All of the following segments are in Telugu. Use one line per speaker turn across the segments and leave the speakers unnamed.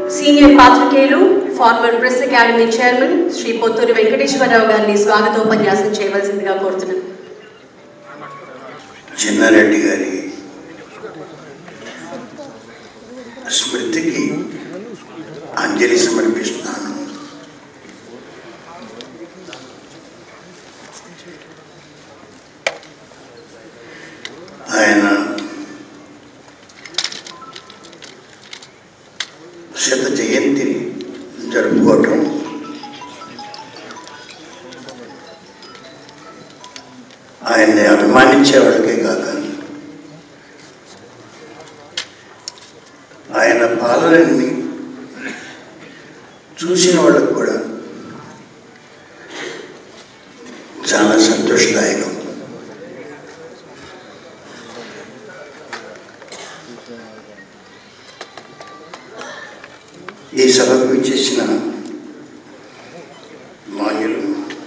సీనియర్ పాత్రికేయులు former press academy chairman Shri Potturi Venkateswara Rao గారిని స్వాగతోపన్యాసం చేయవలసిందిగా కోరుతున్నాను
చిన్నారెడ్డి గారి స్మృతికి అంజలి సమర్పిస్తున్నాను ఆయన శత జయంతిని జరుపుకోవటం ఆయన్ని అభిమానించే వాళ్ళకే కాక ఆయన పాలనని చూసిన వాళ్ళకు కూడా చాలా సంతోషదాయకం ఈ సభకు ఇచ్చేసిన మాన్యులు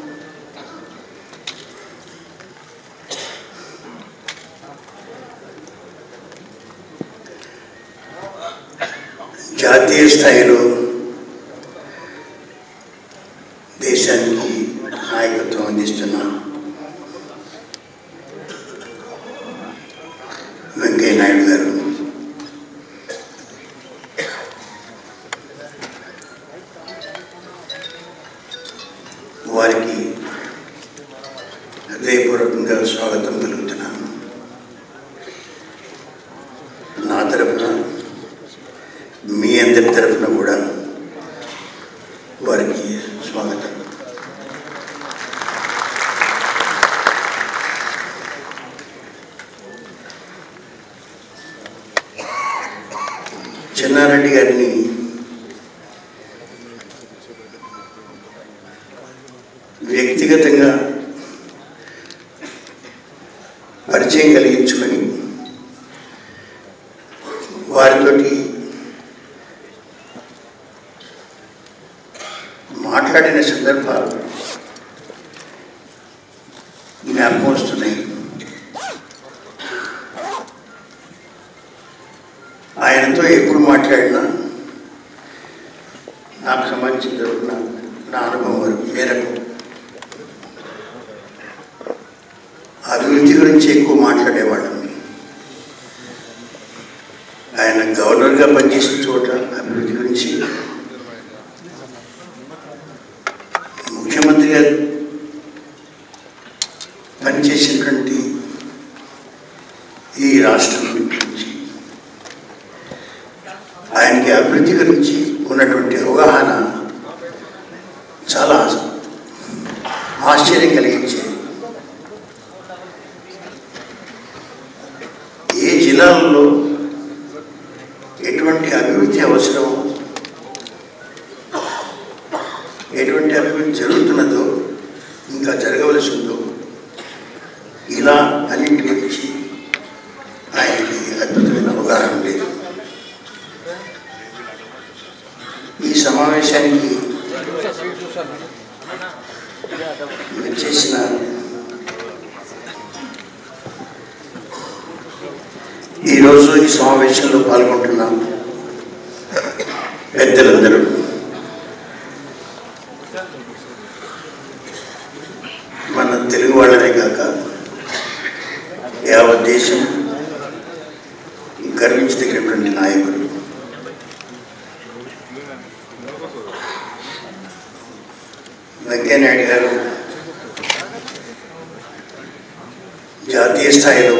జాతీయ స్థాయిలో దేశానికి నాయకత్వం అందిస్తున్న వెంకయ్య నాయుడు గారు వారికి హృదయపూర్వకంగా స్వాగతం పలుకుతున్నాను నా తరఫున మీ అందరి తరఫున కూడా వారికి స్వాగతం చెన్నారెడ్డి గారిని వ్యక్తిగతంగా పరిచయం కలిగించుకొని వారితోటి మాట్లాడిన సందర్భాలు జ్ఞాపకం వస్తున్నాయి ఆయనతో ఎప్పుడు మాట్లాడినా నాకు సంబంధించిన నా- నా అనుభవం వరకు మేరకు అభివృద్ధి గురించి ఎక్కువ మాట్లాడేవాళ్ళం ఆయన గవర్నర్గా పనిచేసిన చోట అభివృద్ధి గురించి ముఖ్యమంత్రిగా పనిచేసినటువంటి ఈ రాష్ట్రం గురించి ఆయనకి అభివృద్ధి గురించి ఉన్నటువంటి అవగాహన చాలా ఆశ్చర్యం కలిగించేది ఏ జిల్లాలలో ఎటువంటి అభివృద్ధి అవసరం ఎటువంటి అభివృద్ధి జరుగుతున్నదో ఇంకా జరగవలసి ఉందో ఇలా అన్నింటి గురించి ఆయనకి అద్భుతమైన అవగాహన లేదు ఈ సమావేశానికి చేసిన ఈరోజు ఈ సమావేశంలో పాల్గొంటున్నాం పెద్దలందరూ మన తెలుగు వాళ్ళనే కాక యావత్ దేశం గర్వించదగినటువంటి నాయకులు వెంకయ్యనాయుడు గారు జాతీయ స్థాయిలో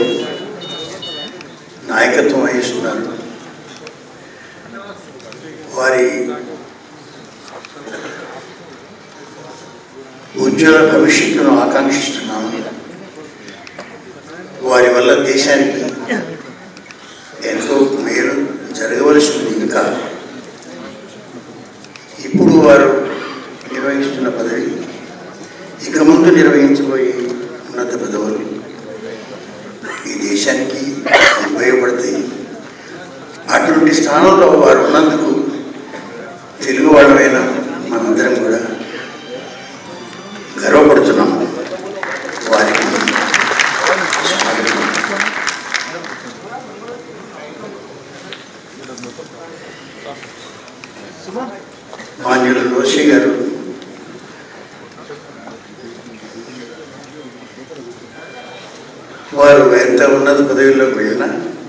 నాయకత్వం వహిస్తున్నారు వారి ఉజ్వల భవిష్యత్తును ఆకాంక్షిస్తున్నాము వారి వల్ల దేశానికి ఎంతో మేలు జరగవలసి ఉంది ఇంకా ఇప్పుడు వారు నిర్వహిస్తున్న పదవి ఇక ముందు నిర్వహించబోయే ఉన్నత పదవులు ఈ దేశానికి ఉపయోగపడతాయి అటువంటి స్థానంలో వారు ఉన్నందుకు తెలుగు వాళ్ళమైన మనందరం కూడా గర్వపడుతున్నాం వారికి స్వాగతం. మాన్యులు రోషి గారు వారు ఎంత ఉన్నత పదవిలోకి వెళ్ళినా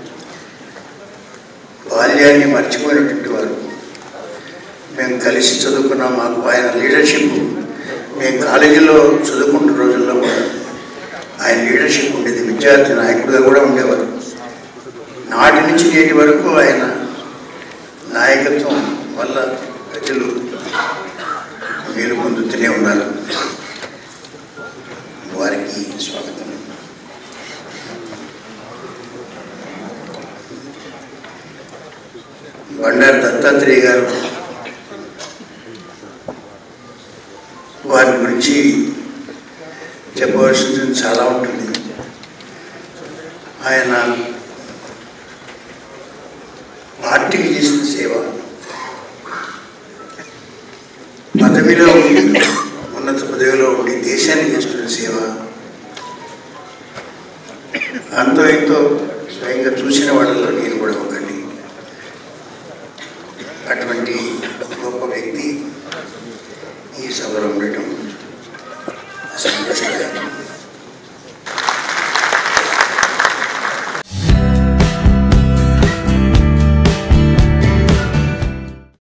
బాల్యాన్ని మర్చిపోయినటువంటి వారు మేము కలిసి చదువుకున్నాం మాకు ఆయన లీడర్షిప్ మేము కాలేజీలో చదువుకుంటున్న రోజుల్లో కూడా ఆయన లీడర్షిప్ ఉండేది విద్యార్థి నాయకుడిగా కూడా ఉండేవారు నాటి నుంచి నేటి వరకు ఆయన నాయకత్వం వల్ల ప్రజలు మేలు పొందుతూనే ఉన్నారు వారికి స్వాగతం బండారు దత్తాత్రేయ గారు వారి గురించి చెప్పవలసింది చాలా ఉంటుంది ఆయన పార్టీకి చేసిన సేవ పదవిలో ఉండి ఉన్నత పదవిలో ఉండి దేశానికి చేస్తున్న సేవ అంతో ఎంతో స్వయంగా చూసిన వాళ్ళలో నేను కూడా ఒకటి అటువంటి గొప్ప వ్యక్తి ఈ సభలో ఉండటం సంతోషకరం